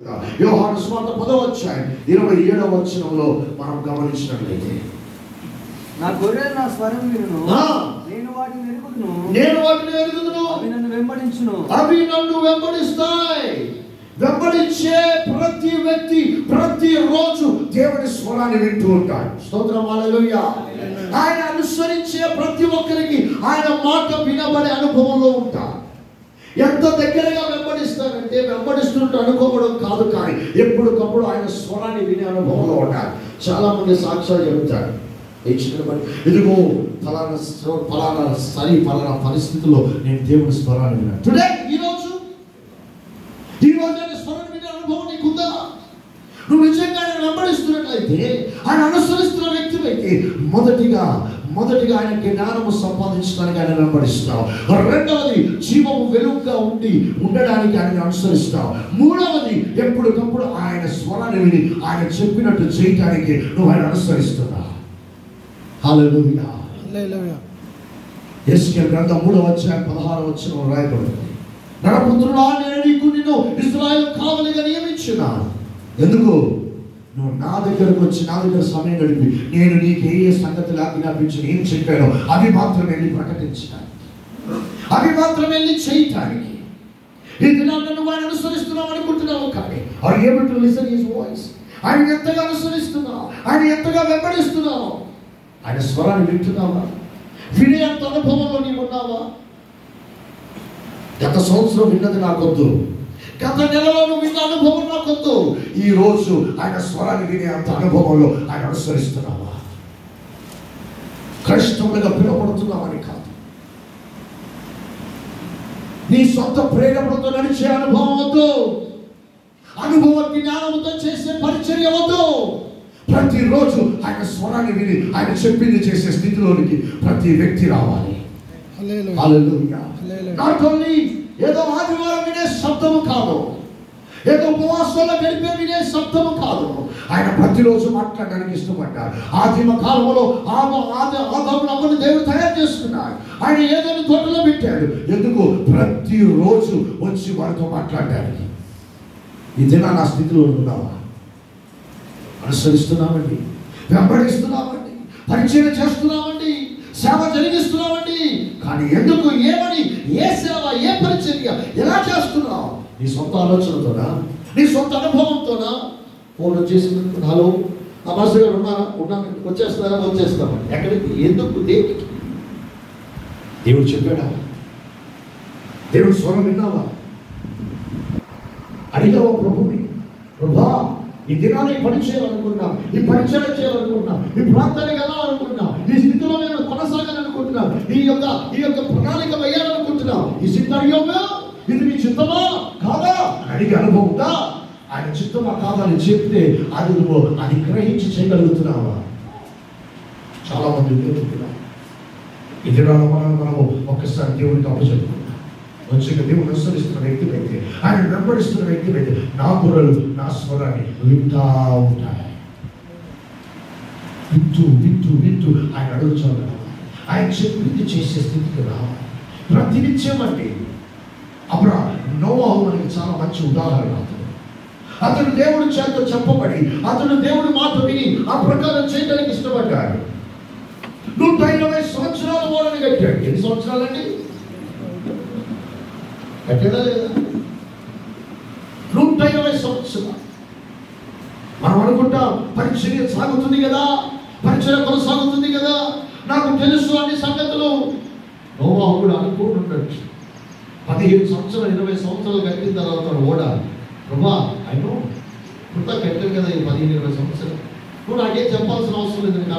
యోహాను స్వార్థ పదవచ్చాయి ఇరవై ఏడవ వచనంలో మనం గమనించినట్లయితే నా గొర్రెలు నా స్వరం వినును ఆ. నేను వాటిని ఎరుగుదును నేను వాటిని ఎరుగుదును అవి నన్ను వెంబడించును అవి నన్ను వెంబడిస్తాయి వెంబడించే ప్రతి వ్యక్తి ప్రతి రోజు దేవుని స్వరాన్ని వింటూ ఉంటాడు స్తోత్రం హల్లెలూయా ఆయన అనుసరించే ప్రతి ఒక్కరికి ఆయన మాట వినబడే అనుభవంలో ఉంటారు ఎంత దగ్గరగా వెంబడిస్తారంటే వెంబడిస్తున్నట్టు అనుకోవడం కాదు కానీ ఎప్పటికప్పుడు ఆయన స్వరాన్ని వినే అనుభవంలో ఉంటారు చాలా మంది సాక్ష్యాలు చెబుతారు ఇచ్చిన బట్టి ఇదిగో ఫలానా స్వ- ఫలానా సరి ఫలానా పరిస్థితుల్లో నేను దేవుని స్వరాన్ని విన్నాను టుడే ఈరోజు ఈ రోజు ఆయన స్వరం వినే అనుభవం నీకుందా నువ్వు నిజంగా ఆయన వెంబడిస్తున్నట్లయితే ఆయన అనుసరిస్తున్న వ్యక్తివైతే మొదటిగా మొదటిగా ఆయన జ్ఞానము సంపాదించడానికి ఆయన వెంబడిస్తావు రెండవది జీవము వెలుగుగా ఉండి ఉండడానికి ఆయన అనుసరిస్తావు మూడవది ఎప్పటికప్పుడు ఆయన స్వరాన్ని విని ఆయన చెప్పినట్టు చేయటానికి నువ్వు ఆయన అనుసరిస్తున్నావు హల్లెలూయా హల్లెలూయా ఎస్కేల్ గ్రంథం మూడవ అధ్యాయం పదహారు వచ్చిన రాయబడింది నరపుత్రుడా నేను నీకు నిన్ను ఇస్రాయల్ కావలిగా నియమించున్నాను ఎందుకు నువ్వు నా దగ్గరకు వచ్చి నా దగ్గర సమయం గడిపి నేను నీకు ఏ ఏ సంగతులు ఆజ్ఞాపించి ఏం చెప్పానో అవి మాత్రం వెళ్ళి ప్రకటించడానికి అవి మాత్రం వెళ్ళి చేయటానికి ఈ దినాల్లో నువ్వు ఆయన అనుసరిస్తున్నావు అనుకుంటున్నావు కానీ are able to listen his voice ఆయన ఎంతగా అనుసరిస్తున్నావు ఆయన ఎంతగా వెంబడిస్తున్నావు ఆయన స్వరాన్ని వింటున్నావా వినే అంత అనుభవంలో నీవు ఉన్నావా గత సంవత్సరం విన్నది నాకొద్దు గత నెలలో నువ్వు విన్న అనుభవం నాకొద్దు ఈ రోజు ఆయన స్వరాన్ని వినే అంత అనుభవంలో ఆయన అనుసరిస్తున్నావా కష్టములుగా పిలువబడుతున్నామని కాదు నీ సొంత ప్రేరణతో నడిచే అనుభవం వద్దు అనుభవ జ్ఞానంతో చేసే పరిచర్య వద్దు ప్రతిరోజు ఆయన స్వరాన్ని విని ఆయన చెప్పింది చేసే స్థితిలోనికి ప్రతి వ్యక్తి రావాలి హల్లెలూయా హల్లెలూయా హల్లెలూయా. నాట్ ఓన్లీ ఏదో ఆదివారం వినే శబ్దము కాదు ఏదో ఉపవాసాల్లో గడిపే వినే శబ్దము కాదు ఆయన ప్రతిరోజు మాట్లాడడానికి ఇష్టపడ్డాడు ఆదిమ కాలంలో ఆమ ఆది ఆదాము అమ్మని దేవుడు తయారు చేసుకున్నాడు ఆయన ఏదైనా తోటలో పెట్టాడు ఎందుకు ప్రతిరోజు వచ్చి వారితో మాట్లాడడానికి ఈ దిన నా స్థితిలో ఉన్నావా అనుసరిస్తున్నామండి వెంబడిస్తున్నామండి పరిచయం చేస్తున్నామండి సేవ జరిగిస్తున్నామండి కానీ ఎందుకు ఏమని ఏ సేవ ఏ పరిచర్య ఎలా చేస్తున్నావు నీ సొంత ఆలోచనతోనా నీ సొంత అనుభవంతోనా ఫోన్ వచ్చేసింది హలో ఆ మాస్టర్ గారు ఉన్నారా ఉన్నాను వచ్చేస్తారా వచ్చేస్తామా ఎక్కడికి ఎందుకు దేనికి దేవుడు చెప్పాడా దేవుడు స్వరం విన్నావా అడిగావా ప్రభుని ప్రభా ఈ దినాన్ని పని చేయాలనుకున్నా ఈ పరిచయం చేయాలనుకున్నా ఈ ప్రాంతానికి వెళ్ళాలనుకున్నా ఈ స్థితిలో నేను కొనసాగాలనుకుంటున్నా ఈ యొక్క ఈ యొక్క ప్రణాళిక వేయాలనుకుంటున్నా ఈ సిద్ధర్యోగా ఇది నీ చిత్తమా కాదా అడిగి అనుభవం ఉందా ఆయన చిత్తమా కాదా అని చెప్తే అది నువ్వు అది గ్రహించి చేయగలుగుతున్నావా చాలా మంది దేవుడుతున్నారు ఈ దినాల్లో మనం మనము ఒక్కసారి దేవుడికి అప్పచెప్పుకున్నాం మంచిగా దేవుడు అనుసరిస్తున్న వ్యక్తి అయితే ఆయన వెంబడిస్తున్న వ్యక్తి అయితే నా బుర్రలు నా స్వరాన్ని వింటా ఉంటాయి వింటూ వింటూ వింటూ ఆయన అడుగుతాడు ఆయన చెప్పింది చేసే స్థితికి రావాలి ప్రతినిత్యం అంటే అప్పుడు నోవాహు మనకి చాలా మంచి ఉదాహరణ అతను అతను దేవుడి చేత చెప్పబడి అతను దేవుడి మాట విని ఆ ప్రకారం చేయడానికి ఇష్టపడ్డాడు నూట ఇరవై సంవత్సరాల ఓడని కట్టాడు ఎన్ని సంవత్సరాలండి కట్టాడా లేదా నూట ఇరవై సంవత్సరాలు మనం అనుకుంటాం పరిచర్య సాగుతుంది కదా పరిచర్య కొనసాగుతుంది కదా నాకు తెలుసు అన్ని సంగతులు నోవాహు కూడా అనుకుంటూ ఉండొచ్చు పదిహేను సంవత్సరాలు ఇరవై సంవత్సరాలు కట్టిన తర్వాత ఓడ ప్రభా అయినో కృత కట్టాను కదా ఈ పదిహేను ఇరవై సంవత్సరాలు నువ్వు నాకేం చెప్పాల్సిన అవసరం లేదు